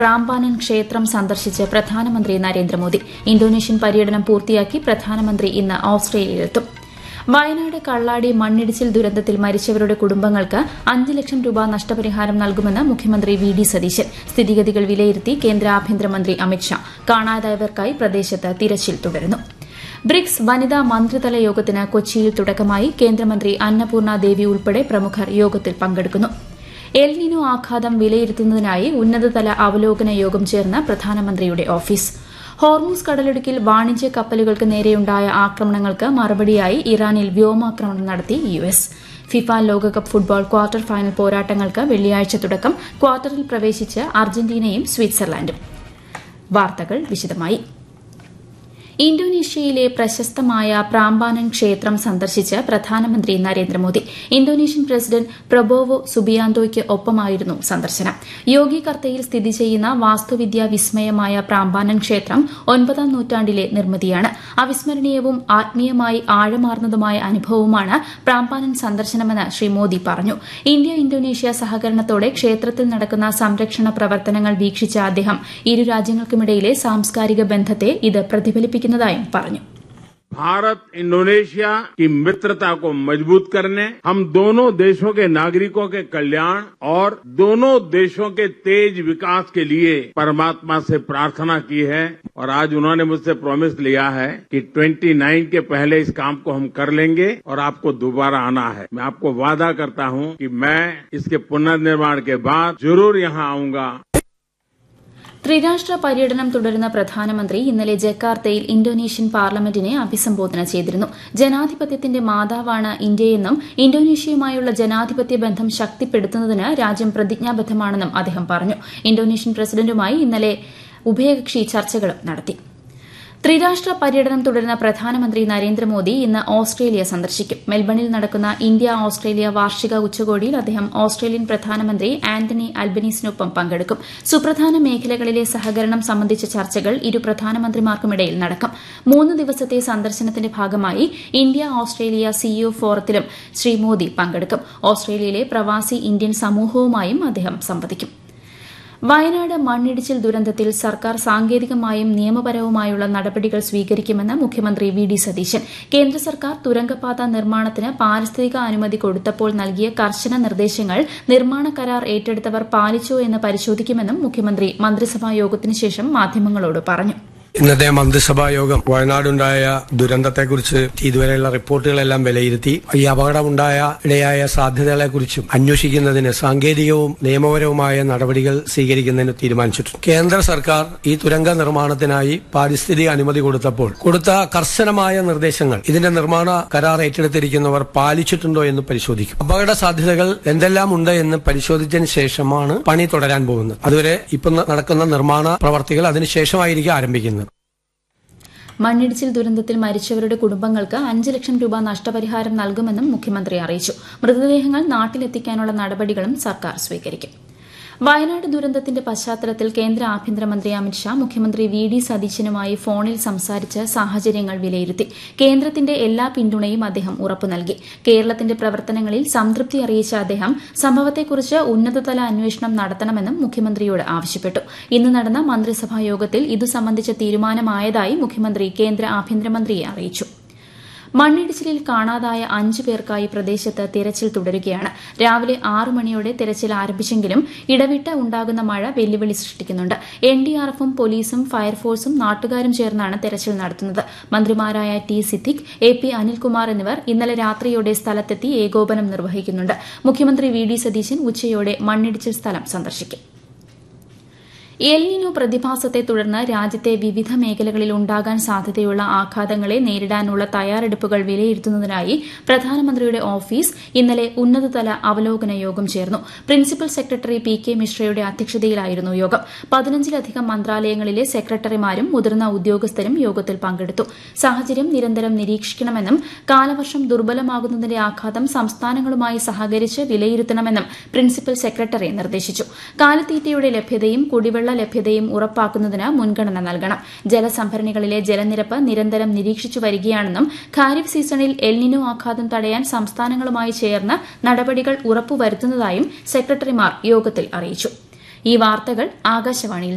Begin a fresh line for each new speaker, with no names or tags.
റാംബാനൻ ക്ഷേത്രം സന്ദർശിച്ച് പ്രധാനമന്ത്രി നരേന്ദ്രമോദി ഇന്തോനേഷ്യൻ പര്യടനം പൂർത്തിയാക്കി പ്രധാനമന്ത്രി ഇന്ന് ഓസ്ട്രേലിയയിലെത്തും വയനാട് കള്ളാടി മണ്ണിടിച്ചിൽ ദുരന്തത്തിൽ മരിച്ചവരുടെ കുടുംബങ്ങൾക്ക് അഞ്ച് ലക്ഷം രൂപ നഷ്ടപരിഹാരം നൽകുമെന്ന് മുഖ്യമന്ത്രി വി ഡി സതീശൻ സ്ഥിതിഗതികൾ വിലയിരുത്തി കേന്ദ്ര ആഭ്യന്തരമന്ത്രി അമിത്ഷാ കാണാതായവർക്കായി പ്രദേശത്ത് തിരച്ചിൽ തുടരുന്നു ബ്രിക്സ് വനിതാ മന്ത്രിതല യോഗത്തിന് കൊച്ചിയിൽ തുടക്കമായി കേന്ദ്രമന്ത്രി അന്നപൂർണ ദേവി ഉൾപ്പെടെ പ്രമുഖർ യോഗത്തിൽ പങ്കെടുക്കുന്നു എൽനിനോ ആഘാതം വിലയിരുത്തുന്നതിനായി ഉന്നതതല അവലോകന യോഗം ചേർന്ന പ്രധാനമന്ത്രിയുടെ ഓഫീസ് ഹോർമൂസ് കടലിടുക്കിൽ വാണിജ്യ കപ്പലുകൾക്ക് നേരെയുണ്ടായ ആക്രമണങ്ങൾക്ക് മറുപടിയായി ഇറാനിൽ വ്യോമാക്രമണം നടത്തി യു എസ് ഫിഫ ലോകകപ്പ് ഫുട്ബോൾ ക്വാർട്ടർ ഫൈനൽ പോരാട്ടങ്ങൾക്ക് വെള്ളിയാഴ്ച തുടക്കം ക്വാർട്ടറിൽ പ്രവേശിച്ച് അർജന്റീനയും സ്വിറ്റ്സർലാൻഡും വാർത്തകൾ വിശദമായി ഇന്തോനേഷ്യയിലെ പ്രശസ്തമായ പ്രാമ്പാനൻ ക്ഷേത്രം സന്ദർശിച്ച് പ്രധാനമന്ത്രി നരേന്ദ്രമോദി ഇന്തോനേഷ്യൻ പ്രസിഡന്റ് പ്രൊബോവോ സുബിയാന്തോയ്ക്ക് ഒപ്പമായിരുന്നു സന്ദർശനം യോഗി കർത്തയിൽ സ്ഥിതി ചെയ്യുന്ന വാസ്തുവിദ്യാ വിസ്മയമായ പ്രാമ്പാനൻ ക്ഷേത്രം ഒൻപതാം നൂറ്റാണ്ടിലെ നിർമ്മിതിയാണ് അവിസ്മരണീയവും ആത്മീയമായി ആഴമാർന്നതുമായ അനുഭവമാണ് പ്രാമ്പാനൻ സന്ദർശനമെന്ന് ശ്രീ മോദി പറഞ്ഞു ഇന്ത്യ ഇന്തോനേഷ്യ സഹകരണത്തോടെ ക്ഷേത്രത്തിൽ നടക്കുന്ന സംരക്ഷണ പ്രവർത്തനങ്ങൾ വീക്ഷിച്ച അദ്ദേഹം ഇരു രാജ്യങ്ങൾക്കുമിടയിലെ സാംസ്കാരിക ബന്ധത്തെ ഇത് പ്രതിഫലിപ്പിക്കുന്നതായും പറഞ്ഞു
भारत इंडोनेशिया की मित्रता को मजबूत करने हम दोनों देशों के नागरिकों के कल्याण और दोनों देशों के तेज विकास के लिए परमात्मा से प्रार्थना की है और आज उन्होंने मुझसे प्रॉमिस लिया है कि 29 के पहले इस काम को हम कर लेंगे और आपको दोबारा आना है मैं आपको वादा करता हूं कि मैं इसके पुनर्निर्माण के बाद जरूर यहां आऊंगा
ത്രിരാഷ്ട്ര പര്യടനം തുടരുന്ന പ്രധാനമന്ത്രി ഇന്നലെ ജക്കാർത്തയിൽ ഇന്തോനേഷ്യൻ പാർലമെന്റിനെ അഭിസംബോധന ചെയ്തിരുന്നു ജനാധിപത്യത്തിന്റെ മാതാവാണ് ഇന്ത്യയെന്നും ഇന്തോനേഷ്യയുമായുള്ള ജനാധിപത്യ ബന്ധം ശക്തിപ്പെടുത്തുന്നതിന് രാജ്യം പ്രതിജ്ഞാബദ്ധമാണെന്നും അദ്ദേഹം പറഞ്ഞു ഇന്തോനേഷ്യൻ പ്രസിഡന്റുമായി ഇന്നലെ ഉഭയകക്ഷി ചർച്ചകളും നടത്തി ത്രിരാഷ്ട്ര പര്യടനം തുടരുന്ന പ്രധാനമന്ത്രി നരേന്ദ്രമോദി ഇന്ന് ഓസ്ട്രേലിയ സന്ദർശിക്കും മെൽബണിൽ നടക്കുന്ന ഇന്ത്യ ഓസ്ട്രേലിയ വാർഷിക ഉച്ചകോടിയിൽ അദ്ദേഹം ഓസ്ട്രേലിയൻ പ്രധാനമന്ത്രി ആന്റണി അൽബനീസിനൊപ്പം പങ്കെടുക്കും സുപ്രധാന മേഖലകളിലെ സഹകരണം സംബന്ധിച്ച ചർച്ചകൾ ഇരു പ്രധാനമന്ത്രിമാർക്കുമിടയിൽ നടക്കും മൂന്ന് ദിവസത്തെ സന്ദർശനത്തിന്റെ ഭാഗമായി ഇന്ത്യ ഓസ്ട്രേലിയ സിഇഒ ഫോറത്തിലും ശ്രീ മോദി പങ്കെടുക്കും ഓസ്ട്രേലിയയിലെ പ്രവാസി ഇന്ത്യൻ സമൂഹവുമായും അദ്ദേഹം സംവദിക്കും വയനാട് മണ്ണിടിച്ചിൽ ദുരന്തത്തിൽ സർക്കാർ സാങ്കേതികമായും നിയമപരവുമായുള്ള നടപടികൾ സ്വീകരിക്കുമെന്ന് മുഖ്യമന്ത്രി വി ഡി സതീശൻ കേന്ദ്ര സർക്കാർ തുരങ്കപാത നിർമ്മാണത്തിന് പാരിസ്ഥിതിക അനുമതി കൊടുത്തപ്പോൾ നൽകിയ കർശന നിർദ്ദേശങ്ങൾ നിർമ്മാണ കരാർ ഏറ്റെടുത്തവർ പാലിച്ചോ എന്ന് പരിശോധിക്കുമെന്നും മുഖ്യമന്ത്രി മന്ത്രിസഭാ യോഗത്തിനു ശേഷം മാധ്യമങ്ങളോട് പറഞ്ഞു
ഇന്നത്തെ മന്ത്രിസഭാ യോഗം വയനാടുണ്ടായ ദുരന്തത്തെക്കുറിച്ച് ഇതുവരെയുള്ള റിപ്പോർട്ടുകളെല്ലാം വിലയിരുത്തി ഈ അപകടമുണ്ടായ ഇടയായ സാധ്യതകളെക്കുറിച്ചും അന്വേഷിക്കുന്നതിന് സാങ്കേതികവും നിയമപരവുമായ നടപടികൾ സ്വീകരിക്കുന്നതിന് തീരുമാനിച്ചിട്ടുണ്ട് കേന്ദ്ര സർക്കാർ ഈ തുരങ്ക നിർമ്മാണത്തിനായി പാരിസ്ഥിതിക അനുമതി കൊടുത്തപ്പോൾ കൊടുത്ത കർശനമായ നിർദ്ദേശങ്ങൾ ഇതിന്റെ നിർമ്മാണ കരാർ ഏറ്റെടുത്തിരിക്കുന്നവർ പാലിച്ചിട്ടുണ്ടോ എന്ന് പരിശോധിക്കും അപകട സാധ്യതകൾ എന്തെല്ലാം ഉണ്ട് എന്ന് പരിശോധിച്ചതിന് ശേഷമാണ് പണി തുടരാൻ പോകുന്നത് അതുവരെ ഇപ്പം നടക്കുന്ന നിർമ്മാണ പ്രവർത്തികൾ അതിനുശേഷമായിരിക്കും ആരംഭിക്കുന്നത്
മണ്ണിടിച്ചിൽ ദുരന്തത്തിൽ മരിച്ചവരുടെ കുടുംബങ്ങൾക്ക് അഞ്ച് ലക്ഷം രൂപ നഷ്ടപരിഹാരം നൽകുമെന്നും മുഖ്യമന്ത്രി അറിയിച്ചു മൃതദേഹങ്ങൾ നാട്ടിലെത്തിക്കാനുള്ള നടപടികളും സർക്കാർ സ്വീകരിക്കും വയനാട് ദുരന്തത്തിന്റെ പശ്ചാത്തലത്തിൽ കേന്ദ്ര ആഭ്യന്തരമന്ത്രി അമിത്ഷാ മുഖ്യമന്ത്രി വി ഡി സതീശനുമായി ഫോണിൽ സംസാരിച്ച് സാഹചര്യങ്ങൾ വിലയിരുത്തി കേന്ദ്രത്തിന്റെ എല്ലാ പിന്തുണയും അദ്ദേഹം ഉറപ്പു നൽകി കേരളത്തിന്റെ പ്രവർത്തനങ്ങളിൽ സംതൃപ്തി അറിയിച്ച അദ്ദേഹം സംഭവത്തെക്കുറിച്ച് ഉന്നതതല അന്വേഷണം നടത്തണമെന്നും മുഖ്യമന്ത്രിയോട് ആവശ്യപ്പെട്ടു ഇന്ന് നടന്ന മന്ത്രിസഭാ യോഗത്തിൽ ഇതു സംബന്ധിച്ച തീരുമാനമായതായി മുഖ്യമന്ത്രി കേന്ദ്ര ആഭ്യന്തരമന്ത്രിയെ അറിയിച്ചു മണ്ണിടിച്ചിലിൽ കാണാതായ അഞ്ചു പേർക്കായി പ്രദേശത്ത് തിരച്ചിൽ തുടരുകയാണ് രാവിലെ ആറു മണിയോടെ തിരച്ചിൽ ആരംഭിച്ചെങ്കിലും ഇടവിട്ട് ഉണ്ടാകുന്ന മഴ വെല്ലുവിളി സൃഷ്ടിക്കുന്നുണ്ട് എൻഡിആർഎഫും പോലീസും ഫയർഫോഴ്സും നാട്ടുകാരും ചേർന്നാണ് തെരച്ചിൽ നടത്തുന്നത് മന്ത്രിമാരായ T Siddique A P Anilkumar എന്നിവർ ഇന്നലെ രാത്രിയോടെ സ്ഥലത്തെത്തി ഏകോപനം നിർവഹിക്കുന്നുണ്ട് മുഖ്യമന്ത്രി വി ഡി സതീശൻ ഉച്ചയോടെ മണ്ണിടിച്ചിൽ സ്ഥലം സന്ദർശിക്കും എൽനിനോ പ്രതിഭാസത്തെ തുടർന്ന് രാജ്യത്തെ വിവിധ മേഖലകളിൽ ഉണ്ടാകാൻ സാധ്യതയുള്ള ആഘാതങ്ങളെ നേരിടാനുള്ള തയ്യാറെടുപ്പുകൾ വിലയിരുത്തുന്നതിനായി പ്രധാനമന്ത്രിയുടെ ഓഫീസ് ഇന്നലെ ഉന്നതതല അവലോകന യോഗം ചേർന്നു പ്രിൻസിപ്പൽ സെക്രട്ടറി പി കെ മിശ്രയുടെ അധ്യക്ഷതയിലായിരുന്നു യോഗം പതിനഞ്ചിലധികം മന്ത്രാലയങ്ങളിലെ സെക്രട്ടറിമാരും മുതിർന്ന ഉദ്യോഗസ്ഥരും യോഗത്തിൽ പങ്കെടുത്തു സാഹചര്യം നിരന്തരം നിരീക്ഷിക്കണമെന്നും കാലവർഷം ദുർബലമാകുന്നതിന്റെ ആഘാതം സംസ്ഥാനങ്ങളുമായി സഹകരിച്ച് വിലയിരുത്തണമെന്നും പ്രിൻസിപ്പൽ സെക്രട്ടറി നിർദ്ദേശിച്ചു കാലിത്തീറ്റയുടെ ലഭ്യതയും കുടിവെള്ള ലഭ്യതയും ഉറപ്പാക്കുന്നതിന് മുൻഗണന നൽകണം ജലസംഭരണികളിലെ ജലനിരപ്പ് നിരന്തരം നിരീക്ഷിച്ചു വരികയാണെന്നും ഖാരിഫ് സീസണിൽ എൽനിനോ ആഘാതം തടയാൻ സംസ്ഥാനങ്ങളുമായി ചേർന്ന് നടപടികൾ ഉറപ്പുവരുത്തുന്നതായും സെക്രട്ടറിമാർ യോഗത്തിൽ അറിയിച്ചു ഈ വാർത്തകൾ ആകാശവാണിയിൽ